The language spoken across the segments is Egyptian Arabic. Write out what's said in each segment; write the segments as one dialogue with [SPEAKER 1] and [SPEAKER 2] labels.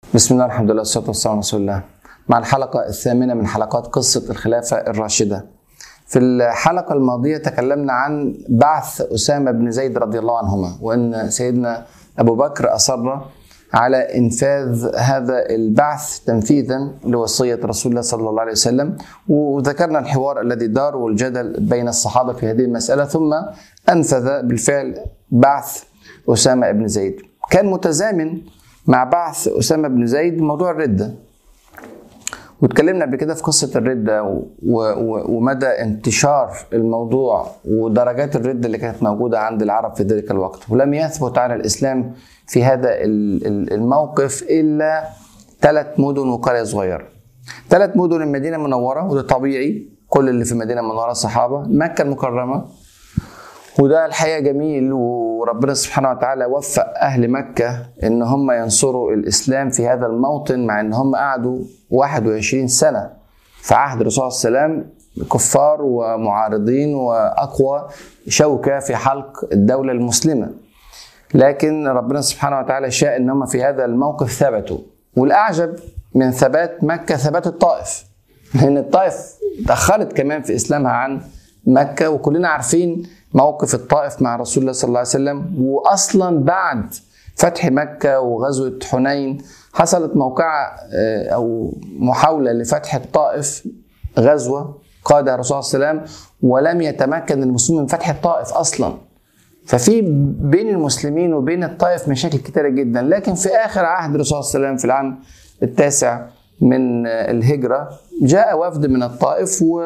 [SPEAKER 1] بسم الله الحمد لله والصلاة والسلام على رسول الله مع الحلقة الثامنة من حلقات قصة الخلافة الراشدة في الحلقة الماضية تكلمنا عن بعث أسامة بن زيد رضي الله عنهما وأن سيدنا أبو بكر أصر على إنفاذ هذا البعث تنفيذا لوصية رسول الله صلى الله عليه وسلم وذكرنا الحوار الذي دار والجدل بين الصحابة في هذه المسألة ثم أنفذ بالفعل بعث أسامة بن زيد كان متزامن مع بعث أسامة بن زيد موضوع الردة واتكلمنا قبل كده في قصة الردة و... و... ومدى انتشار الموضوع ودرجات الردة اللي كانت موجودة عند العرب في ذلك الوقت ولم يثبت على الإسلام في هذا الموقف إلا ثلاث مدن وقرية صغيرة ثلاث مدن المدينة المنورة وده طبيعي كل اللي في المدينة المنورة الصحابة مكة المكرمة وده الحقيقه جميل وربنا سبحانه وتعالى وفق اهل مكه ان هم ينصروا الاسلام في هذا الموطن مع ان هم قعدوا 21 سنه في عهد الرسول صلى الله عليه وسلم كفار ومعارضين واقوى شوكه في حلق الدوله المسلمه. لكن ربنا سبحانه وتعالى شاء ان هم في هذا الموقف ثبتوا والاعجب من ثبات مكه ثبات الطائف لان الطائف تاخرت كمان في اسلامها عن مكه وكلنا عارفين موقف الطائف مع رسول الله صلى الله عليه وسلم واصلا بعد فتح مكه وغزوه حنين حصلت موقعه او محاوله لفتح الطائف غزوه قادها الرسول صلى الله عليه وسلم ولم يتمكن المسلمين من فتح الطائف اصلا ففي بين المسلمين وبين الطائف مشاكل كتيره جدا لكن في اخر عهد الرسول صلى الله عليه وسلم في العام التاسع من الهجره جاء وفد من الطائف و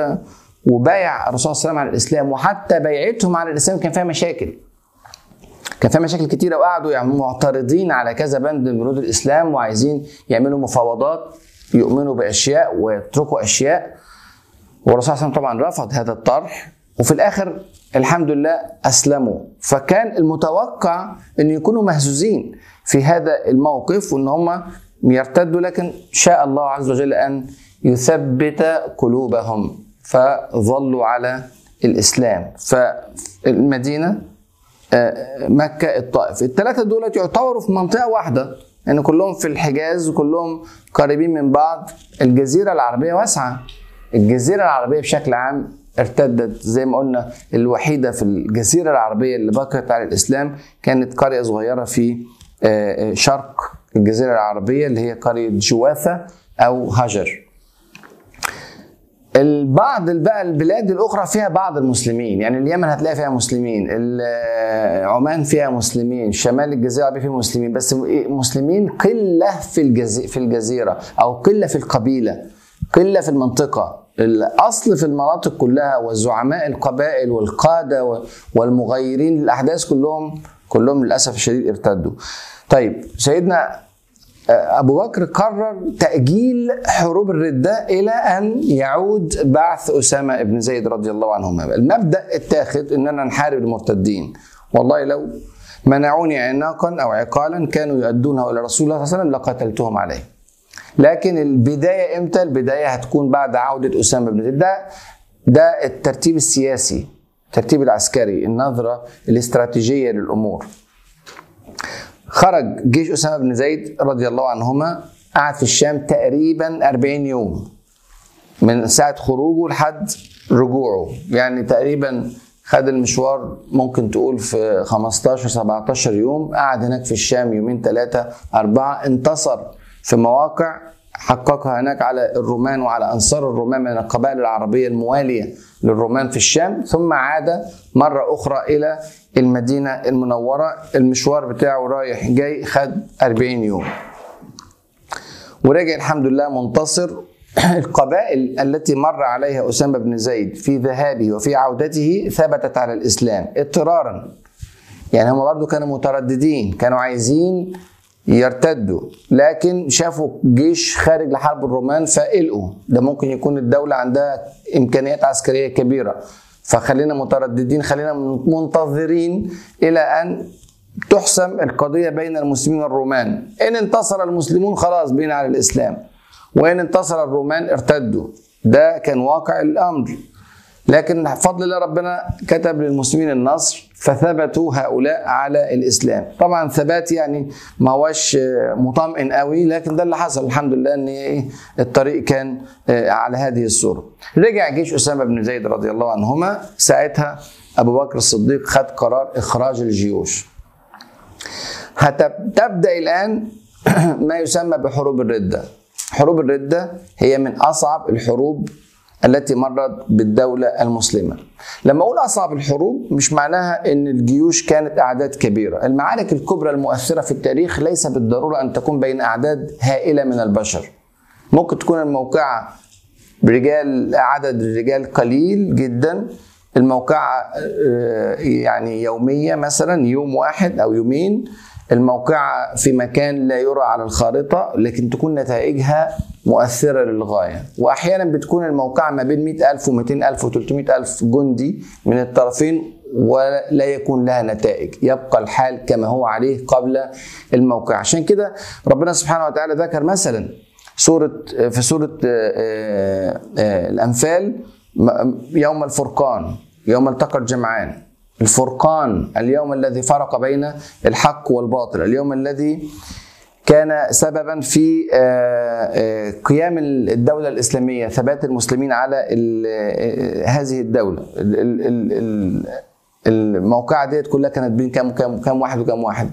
[SPEAKER 1] وبايع الرسول صلى الله عليه وسلم على الاسلام وحتى بيعتهم على الاسلام كان فيها مشاكل كان فيها مشاكل كتيره وقعدوا يعني معترضين على كذا بند من بنود الاسلام وعايزين يعملوا مفاوضات يؤمنوا باشياء ويتركوا اشياء والرسول صلى الله عليه وسلم طبعا رفض هذا الطرح وفي الاخر الحمد لله اسلموا فكان المتوقع ان يكونوا مهزوزين في هذا الموقف وان هم يرتدوا لكن شاء الله عز وجل ان يثبت قلوبهم فظلوا على الاسلام فالمدينه مكه الطائف الثلاثه دول يعتبروا في منطقه واحده ان يعني كلهم في الحجاز وكلهم قريبين من بعض الجزيره العربيه واسعه الجزيره العربيه بشكل عام ارتدت زي ما قلنا الوحيده في الجزيره العربيه اللي بقيت على الاسلام كانت قريه صغيره في شرق الجزيره العربيه اللي هي قريه جواثه او هجر البعض بقى البلاد الاخرى فيها بعض المسلمين يعني اليمن هتلاقي فيها مسلمين عمان فيها مسلمين شمال الجزيره العربيه فيها مسلمين بس مسلمين قله في الجزيره في الجزيره او قله في القبيله قله في المنطقه الاصل في المناطق كلها وزعماء القبائل والقاده والمغيرين للاحداث كلهم كلهم للاسف الشديد ارتدوا طيب سيدنا ابو بكر قرر تاجيل حروب الرده الى ان يعود بعث اسامه بن زيد رضي الله عنهما المبدا اتاخذ اننا نحارب المرتدين والله لو منعوني عناقا او عقالا كانوا يؤدونه الى رسول الله صلى الله عليه وسلم لقتلتهم عليه لكن البدايه امتى البدايه هتكون بعد عوده اسامه بن زيد ده ده الترتيب السياسي الترتيب العسكري النظره الاستراتيجيه للامور خرج جيش أسامة بن زيد رضي الله عنهما قعد في الشام تقريبا 40 يوم من ساعة خروجه لحد رجوعه يعني تقريبا خد المشوار ممكن تقول في 15 17 يوم قعد هناك في الشام يومين ثلاثة أربعة انتصر في مواقع حققها هناك على الرومان وعلى أنصار الرومان من القبائل العربية الموالية للرومان في الشام ثم عاد مرة أخرى إلى المدينة المنورة المشوار بتاعه رايح جاي خد 40 يوم ورجع الحمد لله منتصر القبائل التي مر عليها أسامة بن زيد في ذهابه وفي عودته ثبتت على الإسلام اضطرارا يعني هم برضو كانوا مترددين كانوا عايزين يرتدوا لكن شافوا جيش خارج لحرب الرومان فقلقوا ده ممكن يكون الدولة عندها إمكانيات عسكرية كبيرة فخلينا مترددين خلينا منتظرين الى ان تحسم القضيه بين المسلمين والرومان ان انتصر المسلمون خلاص بين على الاسلام وان انتصر الرومان ارتدوا ده كان واقع الامر لكن بفضل الله ربنا كتب للمسلمين النصر فثبتوا هؤلاء على الاسلام طبعا ثبات يعني ما هوش مطمئن قوي لكن ده اللي حصل الحمد لله ان ايه الطريق كان على هذه الصوره رجع جيش اسامه بن زيد رضي الله عنهما ساعتها ابو بكر الصديق خد قرار اخراج الجيوش هتبدا الان ما يسمى بحروب الرده حروب الرده هي من اصعب الحروب التي مرت بالدولة المسلمة لما أقول أصعب الحروب مش معناها أن الجيوش كانت أعداد كبيرة المعارك الكبرى المؤثرة في التاريخ ليس بالضرورة أن تكون بين أعداد هائلة من البشر ممكن تكون الموقعة برجال عدد الرجال قليل جدا الموقعة يعني يومية مثلا يوم واحد أو يومين الموقعة في مكان لا يرى على الخارطة لكن تكون نتائجها مؤثرة للغاية وأحيانا بتكون الموقعة ما بين 100000 و200000 و300000 جندي من الطرفين ولا يكون لها نتائج يبقى الحال كما هو عليه قبل الموقع عشان كده ربنا سبحانه وتعالى ذكر مثلا سورة في سورة الأنفال يوم الفرقان يوم التقى الجمعان الفرقان اليوم الذي فرق بين الحق والباطل اليوم الذي كان سببا في قيام الدولة الإسلامية ثبات المسلمين على هذه الدولة الموقعة ديت كلها كانت بين كام كام كام واحد وكام واحد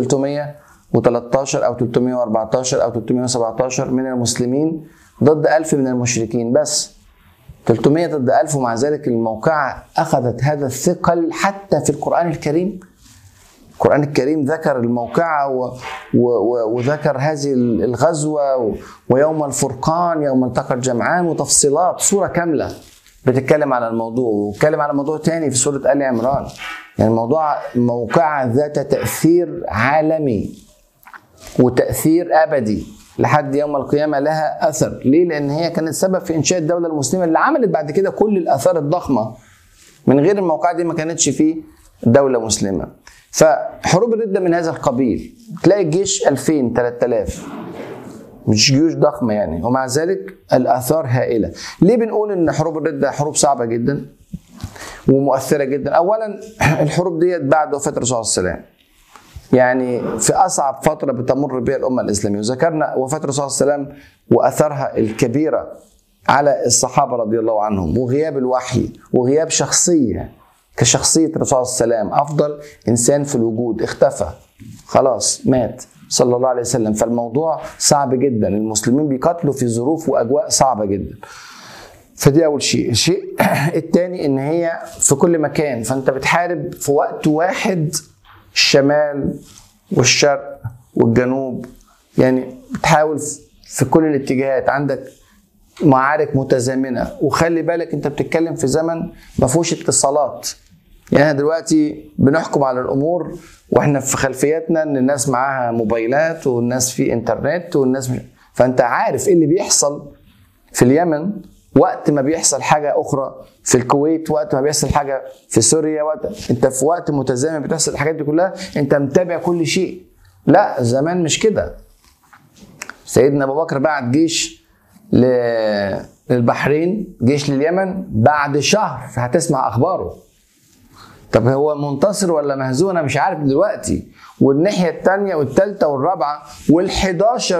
[SPEAKER 1] 313 أو 314 أو 317 من المسلمين ضد 1000 من المشركين بس 300 ضد 1000 ومع ذلك الموقعة أخذت هذا الثقل حتى في القرآن الكريم القرآن الكريم ذكر الموقعة و و و وذكر هذه الغزوة و ويوم الفرقان يوم التقى الجمعان وتفصيلات سورة كاملة بتتكلم على الموضوع واتكلم على موضوع تاني في سورة آل عمران يعني الموضوع موقعة ذات تأثير عالمي وتأثير أبدي لحد يوم القيامة لها أثر ليه؟ لأن هي كانت سبب في إنشاء الدولة المسلمة اللي عملت بعد كده كل الآثار الضخمة من غير الموقعة دي ما كانتش فيه دولة مسلمة فحروب الردة من هذا القبيل تلاقي الجيش 2000 3000 مش جيوش ضخمة يعني ومع ذلك الآثار هائلة ليه بنقول إن حروب الردة حروب صعبة جدا ومؤثرة جدا أولا الحروب ديت بعد وفاة الرسول صلى الله عليه وسلم يعني في اصعب فتره بتمر بها الامه الاسلاميه وذكرنا وفاه الرسول صلى الله عليه وسلم واثرها الكبيره على الصحابه رضي الله عنهم وغياب الوحي وغياب شخصيه كشخصيه الرسول صلى الله عليه وسلم افضل انسان في الوجود اختفى خلاص مات صلى الله عليه وسلم فالموضوع صعب جدا المسلمين بيقاتلوا في ظروف واجواء صعبه جدا فدي اول شيء الشيء الثاني ان هي في كل مكان فانت بتحارب في وقت واحد الشمال والشرق والجنوب يعني بتحاول في كل الاتجاهات عندك معارك متزامنه وخلي بالك انت بتتكلم في زمن ما فيهوش اتصالات يعني احنا دلوقتي بنحكم على الامور واحنا في خلفياتنا ان الناس معاها موبايلات والناس في انترنت والناس مش... فانت عارف ايه اللي بيحصل في اليمن وقت ما بيحصل حاجة أخرى في الكويت وقت ما بيحصل حاجة في سوريا وقت أنت في وقت متزامن بتحصل الحاجات دي كلها أنت متابع كل شيء لا زمان مش كده سيدنا أبو بكر بعت جيش للبحرين جيش لليمن بعد شهر هتسمع أخباره طب هو منتصر ولا مهزوم انا مش عارف دلوقتي والناحيه الثانيه والثالثه والرابعه وال11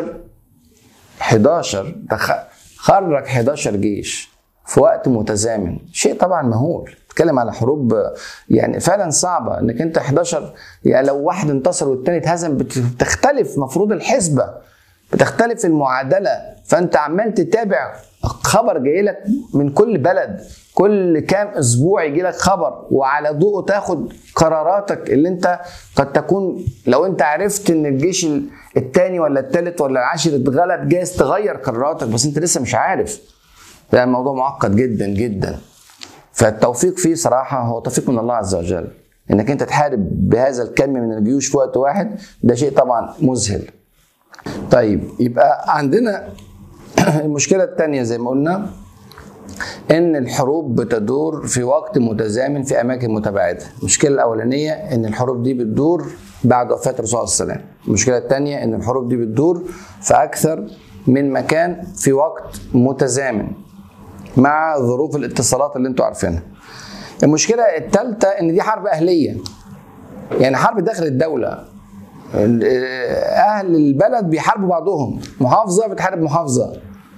[SPEAKER 1] 11 دخل خرج 11 جيش في وقت متزامن شيء طبعا مهول بتتكلم على حروب يعني فعلا صعبه انك انت 11 يعني لو واحد انتصر والتاني اتهزم بتختلف مفروض الحسبه بتختلف المعادله فانت عمال تتابع خبر جاي لك من كل بلد كل كام اسبوع يجي لك خبر وعلى ضوءه تاخد قراراتك اللي انت قد تكون لو انت عرفت ان الجيش الثاني ولا الثالث ولا العاشر اتغلب جايز تغير قراراتك بس انت لسه مش عارف ده الموضوع معقد جدا جدا فالتوفيق فيه صراحه هو توفيق من الله عز وجل انك انت تحارب بهذا الكم من الجيوش في وقت واحد ده شيء طبعا مذهل طيب يبقى عندنا المشكله الثانيه زي ما قلنا ان الحروب بتدور في وقت متزامن في اماكن متباعده المشكله الاولانيه ان الحروب دي بتدور بعد وفاه الرسول صلى الله عليه وسلم المشكله الثانيه ان الحروب دي بتدور في اكثر من مكان في وقت متزامن مع ظروف الاتصالات اللي انتوا عارفينها المشكله الثالثه ان دي حرب اهليه يعني حرب داخل الدوله اهل البلد بيحاربوا بعضهم محافظه بتحارب محافظه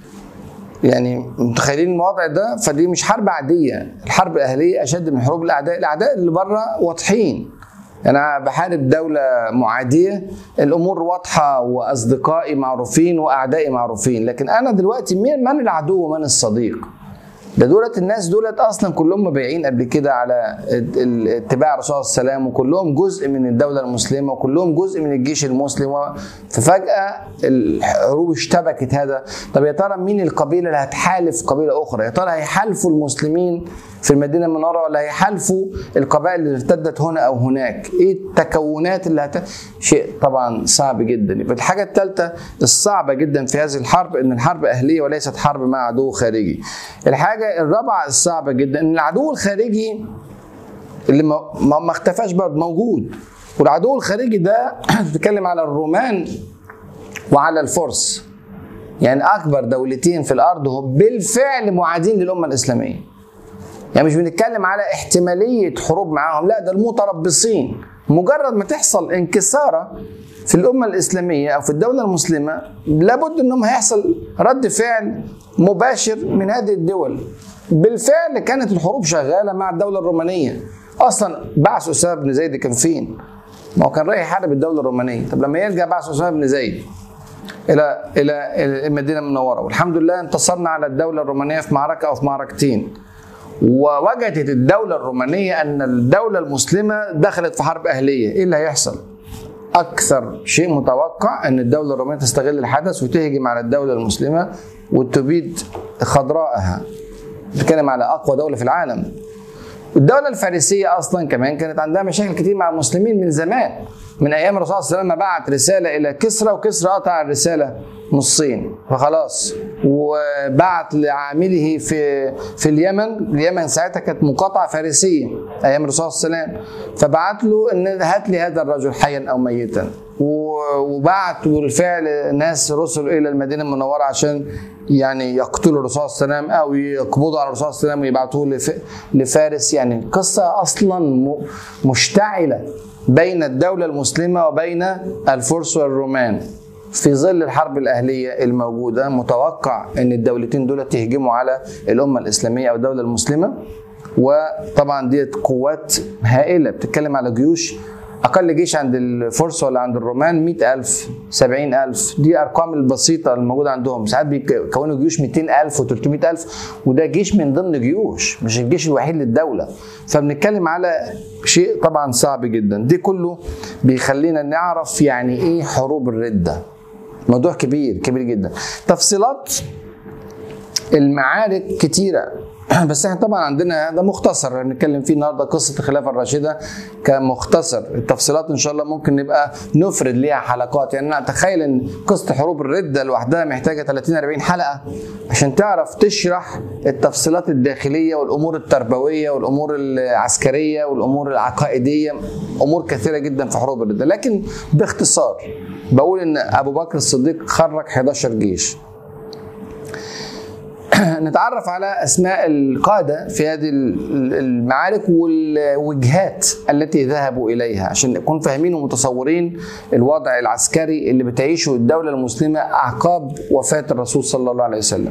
[SPEAKER 1] يعني متخيلين الوضع ده فدي مش حرب عاديه الحرب الاهليه اشد من حروب الاعداء الاعداء اللي بره واضحين انا بحارب دوله معاديه الامور واضحه واصدقائي معروفين واعدائي معروفين لكن انا دلوقتي مين من العدو ومن الصديق ده دولت الناس دولت اصلا كلهم مبيعين قبل كده على اتباع الرسول صلى الله عليه وسلم وكلهم جزء من الدوله المسلمه وكلهم جزء من الجيش المسلم ففجاه الحروب اشتبكت هذا طب يا ترى مين القبيله اللي هتحالف قبيله اخرى يا ترى هيحالفوا المسلمين في المدينه المنوره ولا هيحالفوا القبائل اللي ارتدت هنا او هناك ايه التكونات اللي هت... شيء طبعا صعب جدا يبقى الحاجه الثالثه الصعبه جدا في هذه الحرب ان الحرب اهليه وليست حرب مع عدو خارجي الحاجه الرابعه الصعبه جدا ان العدو الخارجي اللي ما, ما اختفاش برضه موجود والعدو الخارجي ده بتتكلم على الرومان وعلى الفرس يعني اكبر دولتين في الارض هم بالفعل معادين للامه الاسلاميه يعني مش بنتكلم على احتماليه حروب معاهم لا ده المتربصين مجرد ما تحصل انكساره في الامه الاسلاميه او في الدوله المسلمه لابد انهم هيحصل رد فعل مباشر من هذه الدول بالفعل كانت الحروب شغاله مع الدوله الرومانيه اصلا بعث اسامه بن زيد كان فين؟ ما هو كان رايح يحارب الدوله الرومانيه طب لما يرجع بعث اسامه بن زيد الى الى المدينه المنوره والحمد لله انتصرنا على الدوله الرومانيه في معركه او في معركتين ووجدت الدولة الرومانية أن الدولة المسلمة دخلت في حرب أهلية، إيه اللي هيحصل؟ أكثر شيء متوقع أن الدولة الرومانية تستغل الحدث وتهجم على الدولة المسلمة وتبيد خضراءها. بتتكلم على أقوى دولة في العالم. الدولة الفارسية أصلا كمان كانت عندها مشاكل كتير مع المسلمين من زمان من أيام الرسول صلى الله عليه وسلم بعت رسالة إلى كسرى وكسرى قطع الرسالة نصين فخلاص وبعت لعامله في في اليمن اليمن ساعتها كانت مقاطعة فارسية أيام الرسول صلى الله عليه وسلم فبعت له إن هات لي هذا الرجل حيا أو ميتا وبعت بالفعل ناس رسل إلى المدينة المنورة عشان يعني يقتلوا الرسول صلى الله عليه وسلم او يقبضوا على الرسول صلى الله عليه وسلم ويبعتوه لفارس يعني القصه اصلا مشتعله بين الدوله المسلمه وبين الفرس والرومان في ظل الحرب الاهليه الموجوده متوقع ان الدولتين دول تهجموا على الامه الاسلاميه او الدوله المسلمه وطبعا ديت قوات هائله بتتكلم على جيوش اقل جيش عند الفرس ولا عند الرومان 100000 70000 دي ارقام البسيطه الموجوده عندهم ساعات بيكونوا جيوش 200000 و300000 وده جيش من ضمن جيوش مش الجيش الوحيد للدوله فبنتكلم على شيء طبعا صعب جدا دي كله بيخلينا نعرف يعني ايه حروب الرده موضوع كبير كبير جدا تفصيلات المعارك كتيره بس احنا طبعا عندنا ده مختصر بنتكلم فيه النهارده قصه الخلافه الراشده كمختصر التفصيلات ان شاء الله ممكن نبقى نفرد ليها حلقات يعني انا اتخيل ان قصه حروب الرده لوحدها محتاجه 30 40 حلقه عشان تعرف تشرح التفصيلات الداخليه والامور التربويه والامور العسكريه والامور العقائديه امور كثيره جدا في حروب الرده لكن باختصار بقول ان ابو بكر الصديق خرج 11 جيش نتعرف على اسماء القاده في هذه المعارك والوجهات التي ذهبوا اليها عشان نكون فاهمين ومتصورين الوضع العسكري اللي بتعيشه الدوله المسلمه اعقاب وفاه الرسول صلى الله عليه وسلم.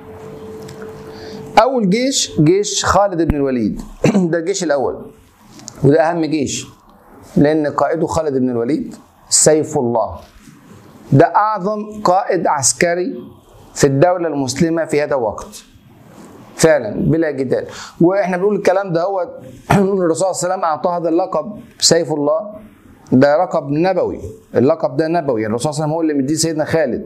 [SPEAKER 1] اول جيش جيش خالد بن الوليد ده الجيش الاول وده اهم جيش لان قائده خالد بن الوليد سيف الله ده اعظم قائد عسكري في الدولة المسلمة في هذا الوقت فعلا بلا جدال واحنا بنقول الكلام ده هو الرسول صلى الله عليه وسلم اعطاه هذا اللقب سيف الله ده لقب نبوي اللقب ده نبوي الرسول صلى الله عليه وسلم هو اللي مديه سيدنا خالد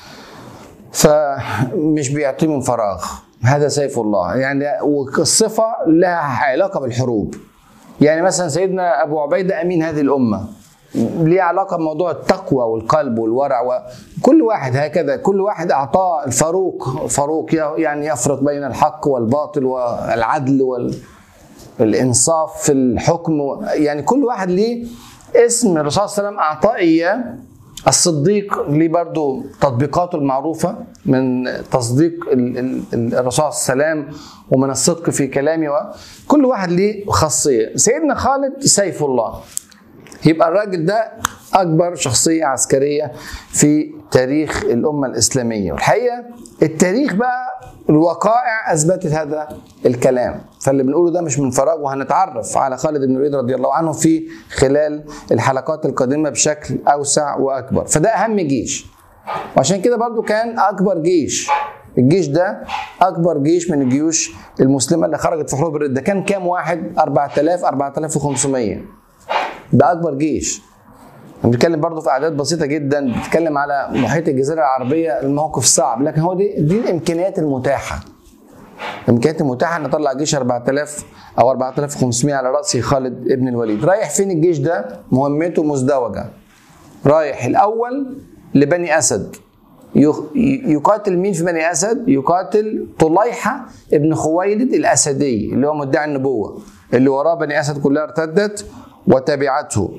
[SPEAKER 1] فمش بيعطيه من فراغ هذا سيف الله يعني والصفة لها علاقة بالحروب يعني مثلا سيدنا أبو عبيدة أمين هذه الأمة ليه علاقه بموضوع التقوى والقلب والورع وكل واحد هكذا كل واحد اعطاه الفاروق فاروق يعني يفرق بين الحق والباطل والعدل والانصاف في الحكم يعني كل واحد ليه اسم الرسول صلى الله عليه وسلم اعطاه اياه الصديق ليه برضو تطبيقاته المعروفة من تصديق ال- ال- ال- الرسول صلى الله عليه وسلم ومن الصدق في كلامه كل واحد ليه خاصية سيدنا خالد سيف الله يبقى الراجل ده أكبر شخصية عسكرية في تاريخ الأمة الإسلامية والحقيقة التاريخ بقى الوقائع أثبتت هذا الكلام فاللي بنقوله ده مش من فراغ وهنتعرف على خالد بن الوليد رضي الله عنه في خلال الحلقات القادمة بشكل أوسع وأكبر فده أهم جيش وعشان كده برضو كان أكبر جيش الجيش ده أكبر جيش من الجيوش المسلمة اللي خرجت في حروب الردة كان كام واحد 4000 4500 ده اكبر جيش بنتكلم برضه في اعداد بسيطه جدا بتتكلم على محيط الجزيره العربيه الموقف صعب لكن هو دي دي الامكانيات المتاحه الامكانيات المتاحه ان نطلع جيش 4000 او 4500 على راس خالد ابن الوليد رايح فين الجيش ده مهمته مزدوجه رايح الاول لبني اسد يخ- يقاتل مين في بني اسد يقاتل طليحه ابن خويلد الاسدي اللي هو مدعي النبوه اللي وراه بني اسد كلها ارتدت وتبعته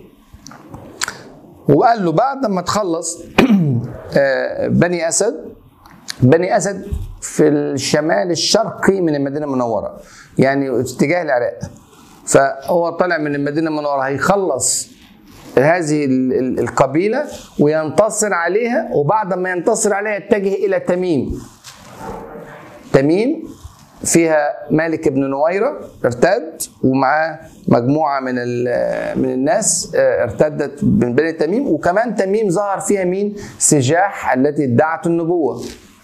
[SPEAKER 1] وقال له بعد ما تخلص آه، بني اسد بني اسد في الشمال الشرقي من المدينه المنوره يعني في اتجاه العراق فهو طالع من المدينه المنوره هيخلص هذه ال- ال- القبيله وينتصر عليها وبعد ما ينتصر عليها يتجه الى تميم تميم فيها مالك بن نويرة ارتد ومعاه مجموعة من ال- من الناس اه، ارتدت من بني تميم وكمان تميم ظهر فيها مين؟ سجاح التي ادعت النبوة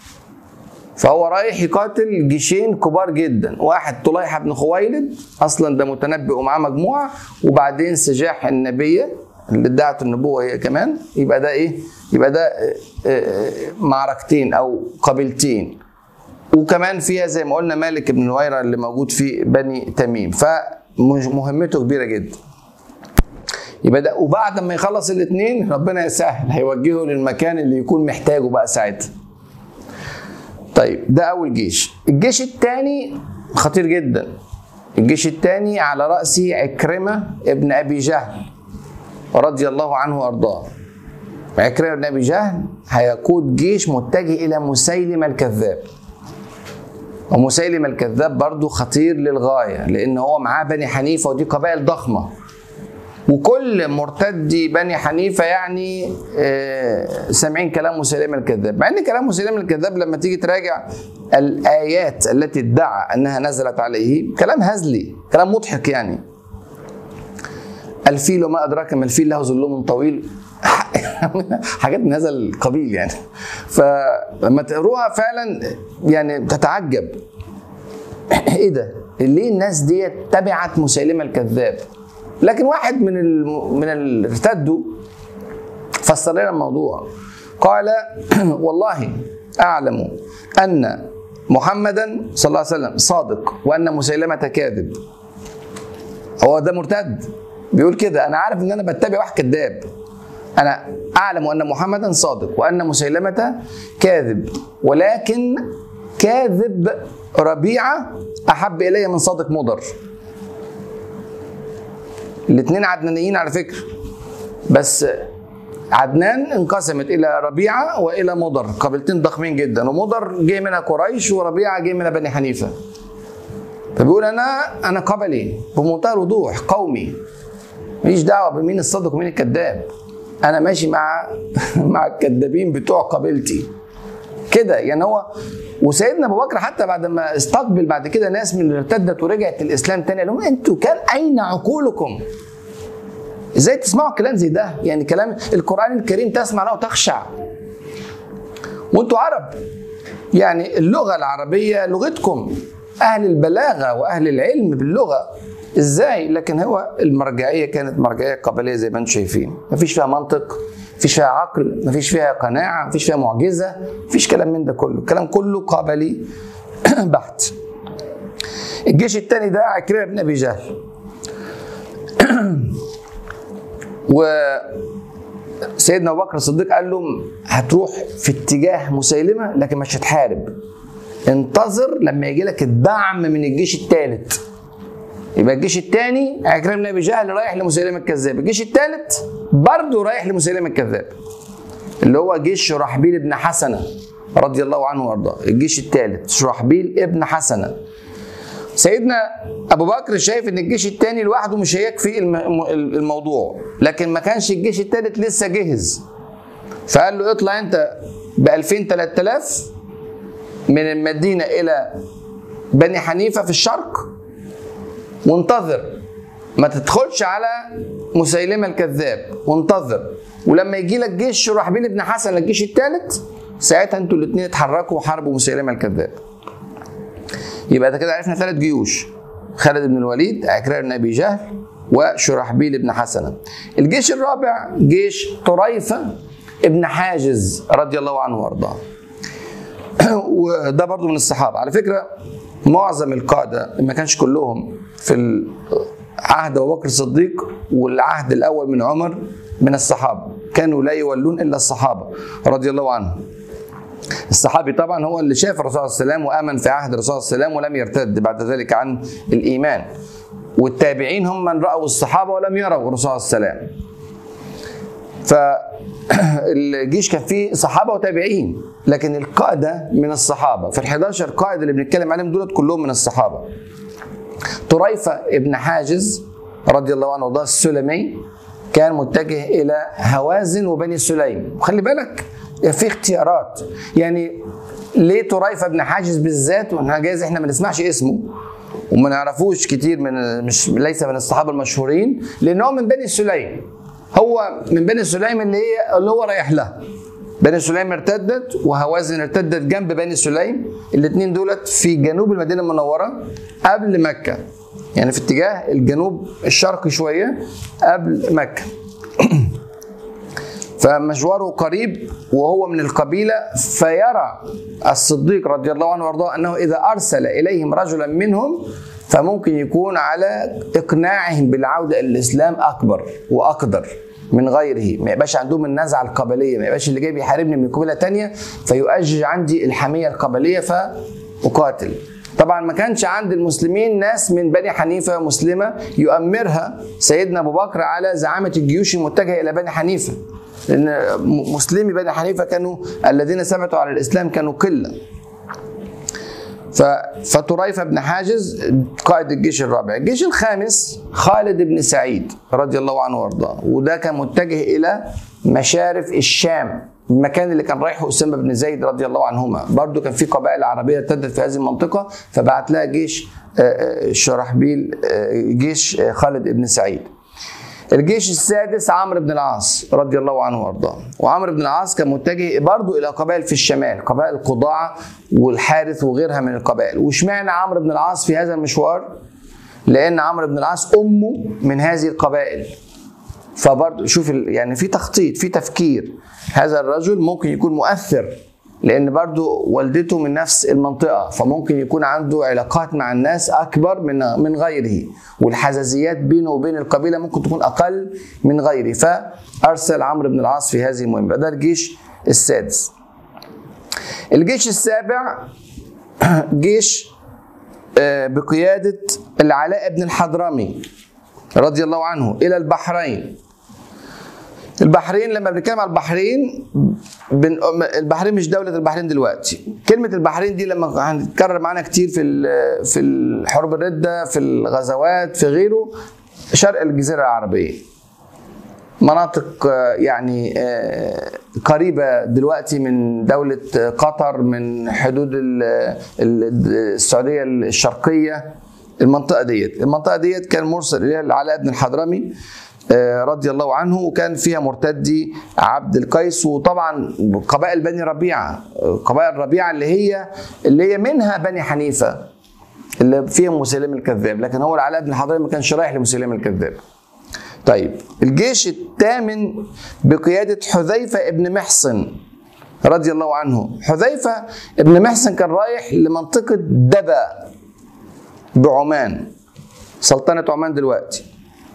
[SPEAKER 1] فهو رايح يقاتل جيشين كبار جدا واحد طليحة بن خويلد اصلا ده متنبئ ومعاه مجموعة وبعدين سجاح النبية اللي ادعت النبوة هي كمان يبقى ده ايه؟ يبقى ده اه، اه، معركتين او قبيلتين وكمان فيها زي ما قلنا مالك بن نويرة اللي موجود في بني تميم فمهمته كبيرة جدا يبقى ده وبعد ما يخلص الاثنين ربنا يسهل هيوجهه للمكان اللي يكون محتاجه بقى ساعتها طيب ده اول جيش الجيش الثاني خطير جدا الجيش الثاني على رأسه عكرمة ابن أبي جهل رضي الله عنه وأرضاه عكرمة بن أبي جهل هيقود جيش متجه إلى مسيلمة الكذاب ومسيلم الكذاب برضو خطير للغاية لأن هو معاه بني حنيفة ودي قبائل ضخمة وكل مرتدي بني حنيفة يعني آه، سامعين كلام مسيلمة الكذاب مع ان كلام مسيلمة الكذاب لما تيجي تراجع الآيات التي ادعى أنها نزلت عليه كلام هزلي كلام مضحك يعني الفيل وما أدراك ما الفيل له ظلوم طويل حاجات من هذا القبيل يعني فلما تقروها فعلا يعني تتعجب ايه ده ليه الناس دي تبعت مسيلمة الكذاب لكن واحد من ال... من اللي ارتدوا فسر لنا الموضوع قال والله اعلم ان محمدا صلى الله عليه وسلم صادق وان مسيلمة كاذب هو ده مرتد بيقول كده انا عارف ان انا بتبع واحد كذاب انا اعلم ان محمدا صادق وان مسيلمة كاذب ولكن كاذب ربيعة احب الي من صادق مضر الاثنين عدنانيين على فكرة بس عدنان انقسمت الى ربيعه والى مضر قبيلتين ضخمين جدا ومضر جه منها قريش وربيعه جه منها بني حنيفه فبيقول انا انا قبلي بمنتهى الوضوح قومي ماليش دعوه بمين الصادق ومين الكذاب انا ماشي مع مع الكذابين بتوع قبيلتي كده يعني هو وسيدنا ابو بكر حتى بعد ما استقبل بعد كده ناس من اللي ارتدت ورجعت الاسلام تاني قال لهم انتوا كان اين عقولكم؟ ازاي تسمعوا كلام زي ده؟ يعني كلام القران الكريم تسمع له وتخشع. وانتوا عرب يعني اللغه العربيه لغتكم اهل البلاغه واهل العلم باللغه ازاي؟ لكن هو المرجعيه كانت مرجعيه قبليه زي ما انتم شايفين، مفيش فيها منطق، مفيش فيها عقل، مفيش فيها قناعه، مفيش فيها معجزه، مفيش كلام من ده كله، الكلام كله قبلي بحت. الجيش الثاني ده عكرمه بن ابي جهل. و سيدنا ابو بكر الصديق قال له هتروح في اتجاه مسيلمه لكن مش هتحارب انتظر لما يجي لك الدعم من الجيش الثالث يبقى الجيش الثاني عكرمه بن ابي جهل رايح لمسيلمه الكذاب الجيش الثالث برضه رايح لمسيلمه الكذاب اللي هو جيش شرحبيل ابن حسنه رضي الله عنه وارضاه الجيش الثالث شرحبيل ابن حسنه سيدنا ابو بكر شايف ان الجيش الثاني لوحده مش هيكفي الم- الموضوع لكن ما كانش الجيش الثالث لسه جهز فقال له اطلع انت ب 2000 3000 من المدينه الى بني حنيفه في الشرق وانتظر ما تدخلش على مسيلمه الكذاب وانتظر ولما يجي لك جيش شرحبيل بن حسن الجيش الثالث ساعتها انتوا الاثنين اتحركوا وحاربوا مسيلمه الكذاب يبقى ده كده عرفنا ثلاث جيوش خالد بن الوليد عكرمه بن ابي جهل وشرحبيل بن حسنه الجيش الرابع جيش طريفه ابن حاجز رضي الله عنه وارضاه وده برضو من الصحابه على فكره معظم القاده ما كانش كلهم في عهد ابو بكر الصديق والعهد الاول من عمر من الصحابه كانوا لا يولون الا الصحابه رضي الله عنهم الصحابي طبعا هو اللي شاف الرسول صلى الله عليه وسلم وامن في عهد الرسول صلى الله عليه وسلم ولم يرتد بعد ذلك عن الايمان والتابعين هم من راوا الصحابه ولم يروا الرسول صلى الله عليه وسلم فالجيش كان فيه صحابه وتابعين لكن القاده من الصحابه في ال 11 قائد اللي بنتكلم عليهم دولت كلهم من الصحابه طريفه ابن حاجز رضي الله عنه وارضاه السلمي كان متجه الى هوازن وبني سليم وخلي بالك في اختيارات يعني ليه طريفه ابن حاجز بالذات واحنا جايز احنا ما نسمعش اسمه وما نعرفوش كتير من مش ليس من الصحابه المشهورين لان هو من بني سليم هو من بني سليم اللي هي اللي هو رايح لها بني سليم ارتدت وهوازن ارتدت جنب بني سليم الاثنين دولت في جنوب المدينه المنوره قبل مكه يعني في اتجاه الجنوب الشرقي شويه قبل مكه فمشواره قريب وهو من القبيلة فيرى الصديق رضي الله عنه وارضاه أنه إذا أرسل إليهم رجلا منهم فممكن يكون على إقناعهم بالعودة إلى الإسلام أكبر وأقدر من غيره ما يبقاش عندهم النزعة القبلية ما يبقاش اللي جاي بيحاربني من قبيلة تانية فيؤجج عندي الحمية القبلية فأقاتل طبعا ما كانش عند المسلمين ناس من بني حنيفة مسلمة يؤمرها سيدنا أبو بكر على زعامة الجيوش المتجهة إلى بني حنيفة لان مسلمي بني حنيفه كانوا الذين ثبتوا على الاسلام كانوا قله ف... فطريفه بن حاجز قائد الجيش الرابع الجيش الخامس خالد بن سعيد رضي الله عنه وارضاه وده كان متجه الى مشارف الشام المكان اللي كان رايحه اسامه بن زيد رضي الله عنهما برضو كان في قبائل عربيه ارتدت في هذه المنطقه فبعت لها جيش شرحبيل جيش خالد بن سعيد الجيش السادس عمرو بن العاص رضي الله عنه وارضاه وعمرو بن العاص كان متجه برضه الى قبائل في الشمال قبائل قضاعه والحارث وغيرها من القبائل واشمعنى عمرو بن العاص في هذا المشوار لان عمرو بن العاص امه من هذه القبائل فبرضه شوف يعني في تخطيط في تفكير هذا الرجل ممكن يكون مؤثر لان برضو والدته من نفس المنطقه فممكن يكون عنده علاقات مع الناس اكبر من من غيره والحزازيات بينه وبين القبيله ممكن تكون اقل من غيره فارسل عمرو بن العاص في هذه المهمه ده الجيش السادس الجيش السابع جيش بقياده العلاء بن الحضرمي رضي الله عنه الى البحرين البحرين لما بنتكلم على البحرين بن... البحرين مش دولة البحرين دلوقتي كلمة البحرين دي لما هنتكرر معانا كتير في في الحروب الردة في الغزوات في غيره شرق الجزيرة العربية مناطق يعني قريبة دلوقتي من دولة قطر من حدود السعودية الشرقية المنطقة ديت المنطقة ديت كان مرسل إليها العلاء بن الحضرمي رضي الله عنه وكان فيها مرتدي عبد القيس وطبعا قبائل بني ربيعه قبائل ربيعه اللي هي اللي هي منها بني حنيفه اللي فيها مسلم الكذاب لكن هو العلاء بن الحضرمي ما كانش رايح لمسلم الكذاب طيب الجيش الثامن بقياده حذيفه ابن محصن رضي الله عنه حذيفه ابن محصن كان رايح لمنطقه دبا بعمان سلطنه عمان دلوقتي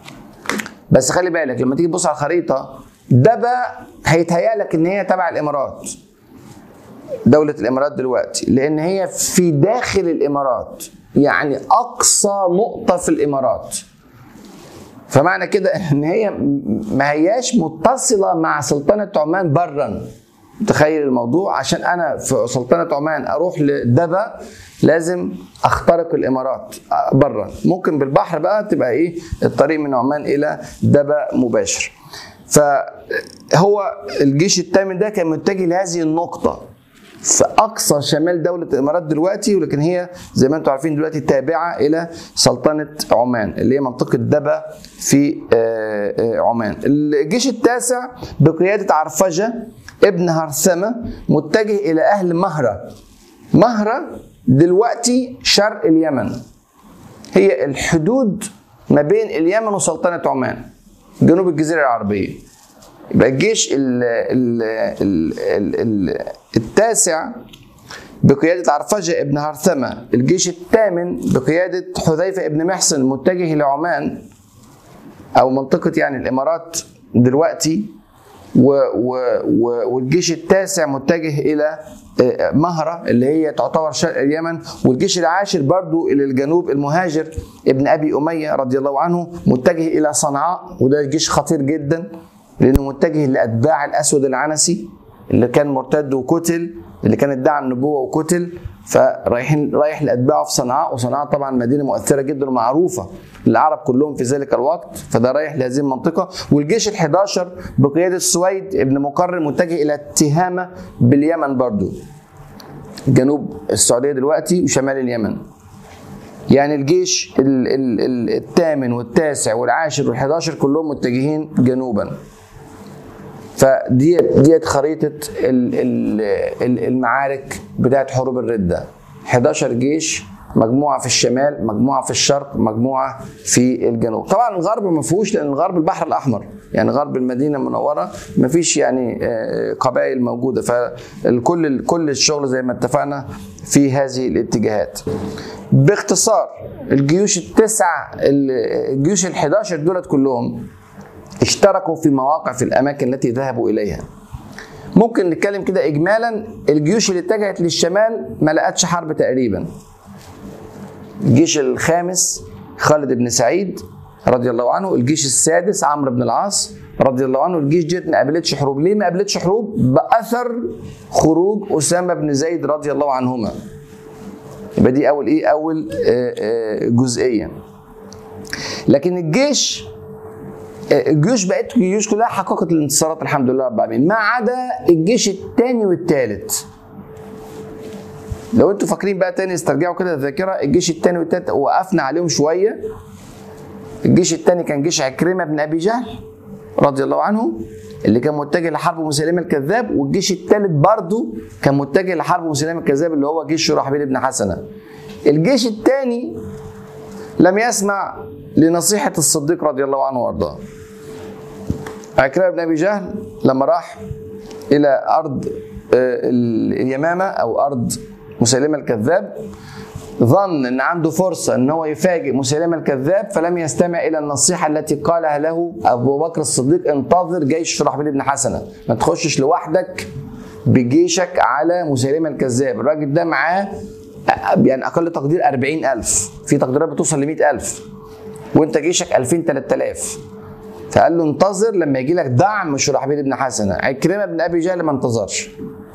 [SPEAKER 1] بس خلي بالك لما تيجي تبص على الخريطه دبا هيتهيأ لك ان هي تبع الامارات دولة الامارات دلوقتي لان هي في داخل الامارات يعني اقصى نقطة في الامارات فمعنى كده ان هي ما هياش متصله مع سلطنه عمان برا تخيل الموضوع عشان انا في سلطنه عمان اروح لدبا لازم اخترق الامارات برا ممكن بالبحر بقى تبقى ايه الطريق من عمان الى دبا مباشر فهو الجيش الثامن ده كان متجه لهذه النقطه في اقصى شمال دوله الامارات دلوقتي ولكن هي زي ما انتم عارفين دلوقتي تابعه الى سلطنه عمان اللي هي منطقه دبا في آه، آه، عمان. الجيش التاسع بقياده عرفجه ابن هرثمه متجه الى اهل مهره. مهره دلوقتي شرق اليمن. هي الحدود ما بين اليمن وسلطنه عمان. جنوب الجزيره العربيه. يبقى الجيش ال ال ال ال ال التاسع بقيادة عرفجة ابن هرثمة الجيش الثامن بقيادة حذيفة ابن محصن متجه لعمان أو منطقة يعني الإمارات دلوقتي و و و والجيش التاسع متجه إلى آه، مهرة اللي هي تعتبر شرق اليمن والجيش العاشر برضو إلى الجنوب المهاجر ابن أبي أمية رضي الله عنه متجه إلى صنعاء وده جيش خطير جدا لأنه متجه لأتباع الأسود العنسي اللي كان مرتد وقتل اللي كان ادعى النبوة وقتل فرايحين رايح لأتباعه في صنعاء وصنعاء طبعا مدينة مؤثرة جدا ومعروفة العرب كلهم في ذلك الوقت فده رايح لهذه المنطقة والجيش ال11 بقيادة سويد ابن مقرن متجه إلى التهامة باليمن برضو جنوب السعودية دلوقتي وشمال اليمن يعني الجيش ال- ال- ال- الثامن والتاسع والعاشر والحداشر كلهم متجهين جنوبا فديت ديت خريطة ال- ال- ال- المعارك بتاعت حروب الردة 11 جيش مجموعة في الشمال مجموعة في الشرق مجموعة في الجنوب طبعا الغرب ما فيهوش لأن الغرب البحر الأحمر يعني غرب المدينة المنورة ما فيش يعني آه، قبائل موجودة فالكل كل الشغل زي ما اتفقنا في هذه الاتجاهات باختصار الجيوش التسعة الجيوش ال 11 دولت كلهم اشتركوا في مواقع في الاماكن التي ذهبوا اليها ممكن نتكلم كده اجمالا الجيوش اللي اتجهت للشمال ما لقتش حرب تقريبا الجيش الخامس خالد بن سعيد رضي الله عنه الجيش السادس عمرو بن العاص رضي الله عنه الجيش ديت ما قابلتش حروب ليه ما قابلتش حروب باثر خروج اسامه بن زيد رضي الله عنهما يبقى دي اول ايه اول آه، آه، جزئيه لكن الجيش الجيوش بقت الجيوش كلها حققت الانتصارات الحمد لله رب العالمين ما عدا الجيش الثاني والثالث لو انتوا فاكرين بقى تاني استرجعوا كده الذاكره الجيش الثاني والثالث وقفنا عليهم شويه الجيش الثاني كان جيش عكرمه بن ابي جهل رضي الله عنه اللي كان متجه لحرب مسيلمه الكذاب والجيش الثالث برضه كان متجه لحرب مسيلمه الكذاب اللي هو جيش شرحبيل بن حسنه الجيش الثاني لم يسمع لنصيحه الصديق رضي الله عنه وارضاه عكرمه بن ابي جهل لما راح الى ارض آه، اليمامه او ارض مسيلمه الكذاب ظن ان عنده فرصه ان هو يفاجئ مسيلمه الكذاب فلم يستمع الى النصيحه التي قالها له ابو بكر الصديق انتظر جيش شرحبيل بن حسنه ما تخشش لوحدك بجيشك على مسيلمه الكذاب الراجل ده معاه يعني اقل تقدير 40000 في تقديرات بتوصل ل 100000 وانت جيشك 2000 3000 فقال له انتظر لما يجي لك دعم شرحبيل بن حسنه عكرمه بن ابي جهل ما انتظرش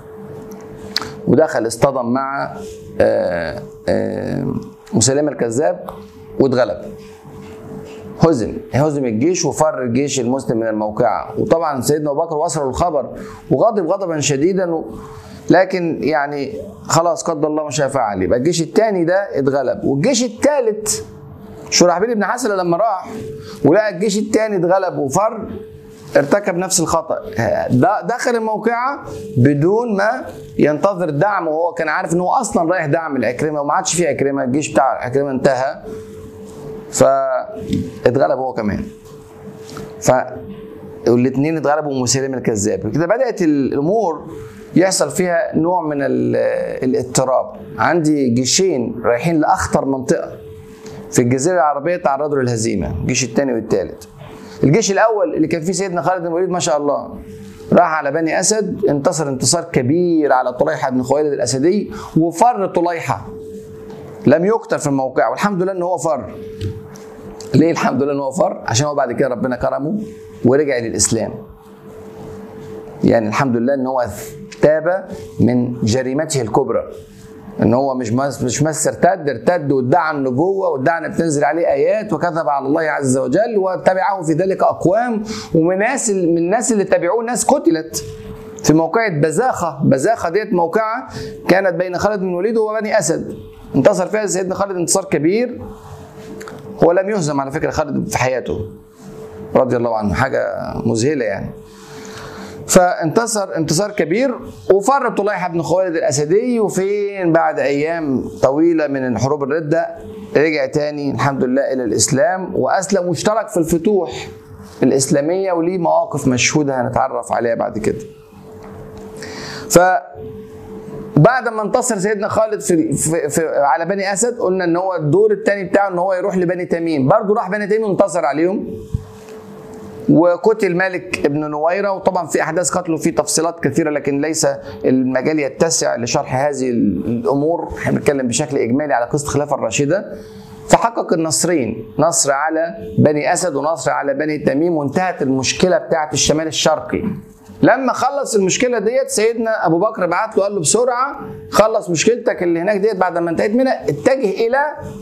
[SPEAKER 1] ودخل اصطدم مع آه، آه، مسيلمه الكذاب واتغلب هزم هزم الجيش وفر الجيش المسلم من الموقعة وطبعا سيدنا ابو بكر وصل الخبر وغضب غضبا شديدا و... لكن يعني خلاص قدر الله ما شاء فعل يبقى الجيش الثاني ده اتغلب والجيش الثالث شرحبيل بن حسن لما راح ولقى الجيش الثاني اتغلب وفر ارتكب نفس الخطا ده دخل الموقعه بدون ما ينتظر دعم وهو كان عارف ان هو اصلا رايح دعم العكرمه وما عادش فيه عكرمه الجيش بتاع العكرمه انتهى فاتغلب هو كمان ف والاثنين اتغلبوا مسيلم الكذاب كده بدات الامور يحصل فيها نوع من ال- الاضطراب عندي جيشين رايحين لاخطر منطقه في الجزيره العربيه تعرضوا للهزيمه الجيش الثاني والثالث الجيش الاول اللي كان فيه سيدنا خالد بن الوليد ما شاء الله راح على بني اسد انتصر انتصار كبير على طليحه بن خويلد الاسدي وفر طليحه لم يقتل في الموقع والحمد لله ان هو فر ليه الحمد لله ان هو فر عشان هو بعد كده ربنا كرمه ورجع للاسلام يعني الحمد لله ان هو تاب من جريمته الكبرى ان هو مش مس مش بس ارتد ارتد وادعى النبوه وادعى ان بتنزل عليه ايات وكذب على الله عز وجل وتبعه في ذلك اقوام ومن ناس من الناس اللي تبعوه ناس قتلت في موقعة بزاخة بزاخة ديت موقعة كانت بين خالد بن الوليد وبني أسد انتصر فيها سيدنا خالد انتصار كبير هو لم يهزم على فكرة خالد في حياته رضي الله عنه حاجة مذهلة يعني فانتصر انتصار كبير وفر طليحة بن خوالد الأسدي وفين بعد أيام طويلة من حروب الردة رجع تاني الحمد لله إلى الإسلام وأسلم واشترك في الفتوح الإسلامية وليه مواقف مشهودة هنتعرف عليها بعد كده ف بعد ما انتصر سيدنا خالد في, في, في على بني اسد قلنا ان هو الدور الثاني بتاعه ان هو يروح لبني تميم برضه راح بني تميم وانتصر عليهم وقتل مالك ابن نويره وطبعا في احداث قتله في تفصيلات كثيره لكن ليس المجال يتسع لشرح هذه الامور احنا بنتكلم بشكل اجمالي على قصه الخلافه الراشده فحقق النصرين نصر على بني اسد ونصر على بني تميم وانتهت المشكله بتاعه الشمال الشرقي لما خلص المشكله ديت سيدنا ابو بكر بعت له قال له بسرعه خلص مشكلتك اللي هناك ديت بعد ما انتهيت منها اتجه الى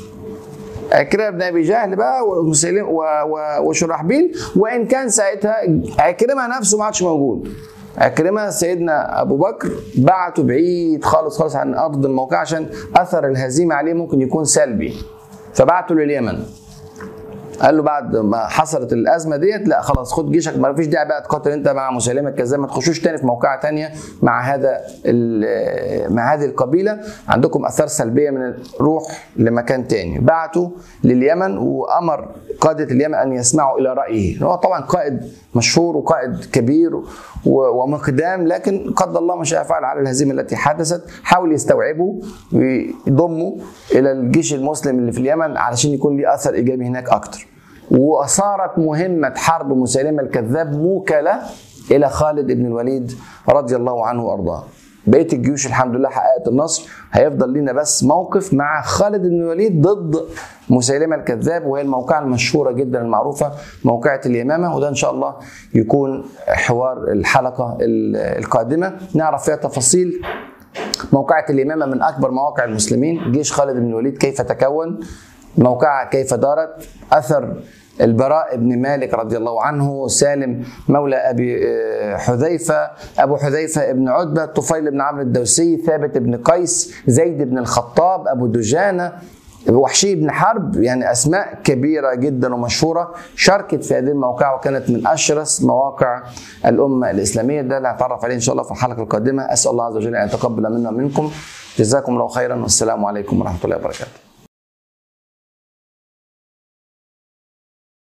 [SPEAKER 1] عكرمه بن ابي جهل بقى ومسيلم وشرحبيل وان كان ساعتها عكرمه نفسه ما عادش موجود عكرمه سيدنا ابو بكر بعته بعيد خالص خالص عن ارض الموقع عشان اثر الهزيمه عليه ممكن يكون سلبي فبعته لليمن قال له بعد ما حصلت الازمه ديت لا خلاص خد جيشك ما فيش داعي بقى تقاتل انت مع مسيلمه الكذاب ما تخشوش تاني في موقعه تانية مع هذا مع هذه القبيله عندكم اثار سلبيه من الروح لمكان تاني بعته لليمن وامر قاده اليمن ان يسمعوا الى رايه هو طبعا قائد مشهور وقائد كبير ومقدام لكن قدر الله ما شاء فعل على الهزيمه التي حدثت حاول يستوعبه ويضمه الى الجيش المسلم اللي في اليمن علشان يكون ليه اثر ايجابي هناك اكتر وصارت مهمة حرب مسيلمة الكذاب موكلة إلى خالد بن الوليد رضي الله عنه وأرضاه بقية الجيوش الحمد لله حققت النصر هيفضل لنا بس موقف مع خالد بن الوليد ضد مسيلمة الكذاب وهي الموقعة المشهورة جدا المعروفة موقعة اليمامة وده إن شاء الله يكون حوار الحلقة القادمة نعرف فيها تفاصيل موقعة اليمامة من أكبر مواقع المسلمين جيش خالد بن الوليد كيف تكون موقعها كيف دارت أثر البراء بن مالك رضي الله عنه سالم مولى ابي حذيفه ابو حذيفه بن عتبه طفيل بن عمرو الدوسي ثابت بن قيس زيد بن الخطاب ابو دجانه وحشي بن حرب يعني اسماء كبيره جدا ومشهوره شاركت في هذه الموقعه وكانت من اشرس مواقع الامه الاسلاميه ده اللي هنتعرف عليه ان شاء الله في الحلقه القادمه اسال الله عز وجل ان يتقبل منا ومنكم جزاكم الله خيرا والسلام عليكم ورحمه الله وبركاته